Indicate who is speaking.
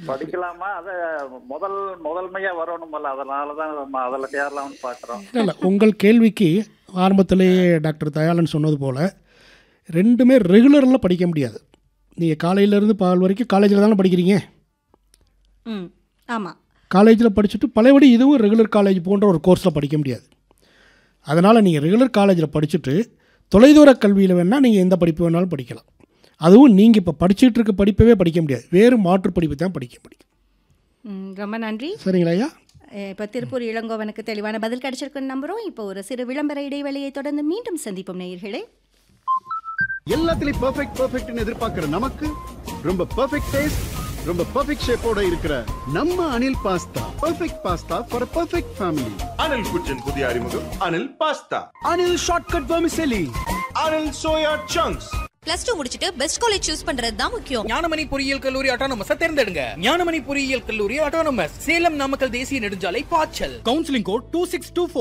Speaker 1: படிக்கலாமா அத முதல் முதன்மையா வரணுமல்ல அதனாலதான் நம்ம அதுல சேரலாம்னு பாக்குறோம்
Speaker 2: இல்லை இல்லை உங்கள் கேள்விக்கு ஆரம்பத்திலேயே டாக்டர் தயாளன் சொன்னது போல் ரெண்டுமே ரெகுலரில் படிக்க முடியாது நீங்கள் காலையிலேருந்து பால் வரைக்கும் காலேஜில் தானே படிக்கிறீங்க
Speaker 3: ம் ஆமாம்
Speaker 2: காலேஜில் படிச்சுட்டு பழையபடி இதுவும் ரெகுலர் காலேஜ் போன்ற ஒரு கோர்ஸில் படிக்க முடியாது அதனால் நீங்கள் ரெகுலர் காலேஜில் படிச்சுட்டு தொலைதூர கல்வியில் வேணால் நீங்கள் எந்த படிப்பு வேணாலும் படிக்கலாம் அதுவும் நீங்கள் இப்போ படிச்சுட்டு இருக்க படிப்பவே படிக்க முடியாது வேறு மாற்று படிப்பு தான் படிக்க முடியும்
Speaker 3: ம், ரொம்ப நன்றி
Speaker 2: சரிங்களா ஐயா
Speaker 3: இப்போ திருப்பூர் இளங்கோவனுக்கு தெளிவான பதில் கிடைச்சிருக்குன்னு நம்புறோம் இப்போ ஒரு சிறு விளம்பர இடைவெளியை தொடர்ந்து மீண்டும் சந்திப்போம் நேயர்களே
Speaker 4: எல்லாத்துலயும் பெர்ஃபெக்ட் பெர்ஃபெக்ட்னு எதிர்பார்க்கிற நமக்கு ரொம்ப பெர்ஃபெக்ட் டேஸ்ட் ரொம்ப பெர்ஃபெக்ட் ஷேப்போட இருக்கிற நம்ம Anil pasta perfect pasta for perfect family
Speaker 5: Anil குச்சின் புதிய அறிமுகம் Anil pasta
Speaker 4: Anil shortcut vermicelli
Speaker 5: Anil soya chunks
Speaker 6: plus two முடிச்சிட்டு பெஸ்ட் காலேஜ் சூஸ் பண்றது தான் முக்கியம்
Speaker 7: ஞானமணி பொறியியல் கல்லூரி ஆட்டோனமஸ் தேர்ந்தெடுங்க ஞானமணி பொறியியல் கல்லூரி ஆட்டோனமஸ் சேலம் நாமக்கல் தேசிய நெடுஞ்சாலை பாய்ச்சல் counselling code two six two